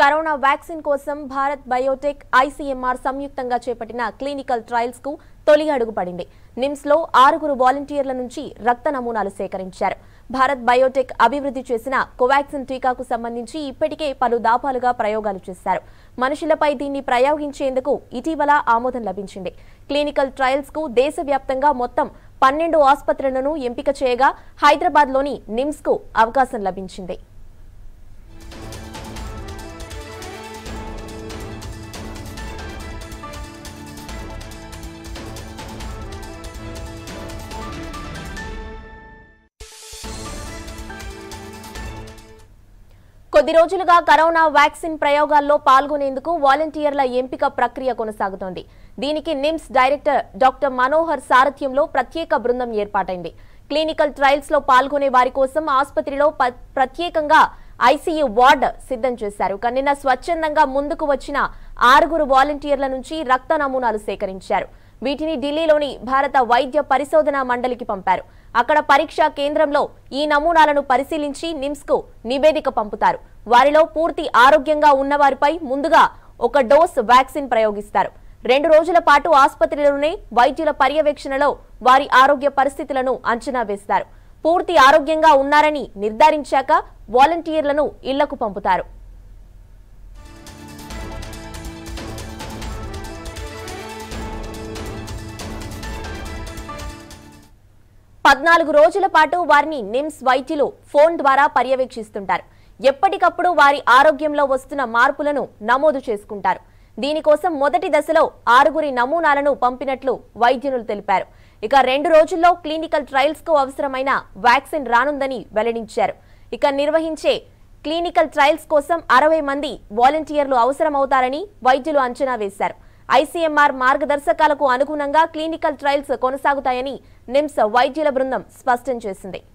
corona vaccine కోసం Bharat Biotech ICMR సంయుక్తంగా చేపట్టిన క్లినికల్ ట్రయల్స్ కు తొలి అడుగు పడింది నిమ్స్ లో ఆరుగురు వాలంటీర్ల నుంచి రక్త నమూనాలు సేకరించారు భారత్ బయోటెక్ అభివృద్ధి చేసిన కోవాక్సిన్ టీకాకు సంబంధించి ఇప్పటికే పలు దాపాలుగా ప్రయోగాలు చేశారు మనుషులపై దీన్ని ప్రయోగించేందుకు ఇటీవల ఆమోదం లభించింది క్లినికల్ ట్రయల్స్ కు దేశవ్యాప్తంగా మొత్తం పన్నెండు ఆసుపత్రులను ఎంపిక చేయగా హైదరాబాద్లోని నిమ్స్ కు అవకాశం లభించింది కొద్ది రోజులుగా కరోనా వ్యాక్సిన్ ప్రయోగాల్లో పాల్గొనేందుకు వాలంటీర్ల ఎంపిక ప్రక్రియ కొనసాగుతోంది దీనికి నిమ్స్ డైరెక్టర్ డాక్టర్ మనోహర్ సారథ్యంలో ప్రత్యేక బృందం ఏర్పాటైంది క్లినికల్ ట్రయల్స్ లో పాల్గొనే వారి కోసం ఆసుపత్రిలో ప- ప్రత్యేకంగా ఐసీయూ వార్డ్ సిద్ధం చేశారు కానీ నిన్న స్వచ్ఛందంగా ముందుకు వచ్చిన ఆరుగురు వాలంటీర్ల నుంచి రక్త నమూనాలు సేకరించారు వీటిని ఢిల్లీలోని భారత వైద్య పరిశోధన మండలికి పంపారు అక్కడ పరీక్షా కేంద్రంలో ఈ నమూనాలను పరిశీలించి నిమ్స్ కు నివేదిక పంపుతారు వారిలో పూర్తి ఆరోగ్యంగా ఉన్నవారిపై ముందుగా ఒక డోస్ వ్యాక్సిన్ ప్రయోగిస్తారు రెండు రోజుల పాటు ఆసుపత్రిలోనే వైద్యుల పర్యవేక్షణలో వారి ఆరోగ్య పరిస్థితులను అంచనా వేస్తారు పూర్తి ఆరోగ్యంగా ఉన్నారని నిర్ధారించాక వాలంటీర్లను ఇళ్లకు పంపుతారు పద్నాలుగు రోజుల పాటు వారిని నిమ్స్ వైద్యులు ఫోన్ ద్వారా పర్యవేక్షిస్తుంటారు ఎప్పటికప్పుడు వారి ఆరోగ్యంలో వస్తున్న మార్పులను నమోదు చేసుకుంటారు దీనికోసం మొదటి దశలో ఆరుగురి నమూనాలను పంపినట్లు వైద్యులు తెలిపారు ఇక రెండు రోజుల్లో క్లినికల్ ట్రయల్స్ కు అవసరమైన వ్యాక్సిన్ రానుందని వెల్లడించారు ఇక నిర్వహించే క్లినికల్ ట్రయల్స్ కోసం అరవై మంది వాలంటీర్లు అవసరమవుతారని వైద్యులు అంచనా వేశారు ఐసీఎంఆర్ మార్గదర్శకాలకు అనుగుణంగా క్లినికల్ ట్రయల్స్ కొనసాగుతాయని నిమ్స్ వైద్యుల బృందం స్పష్టం చేసింది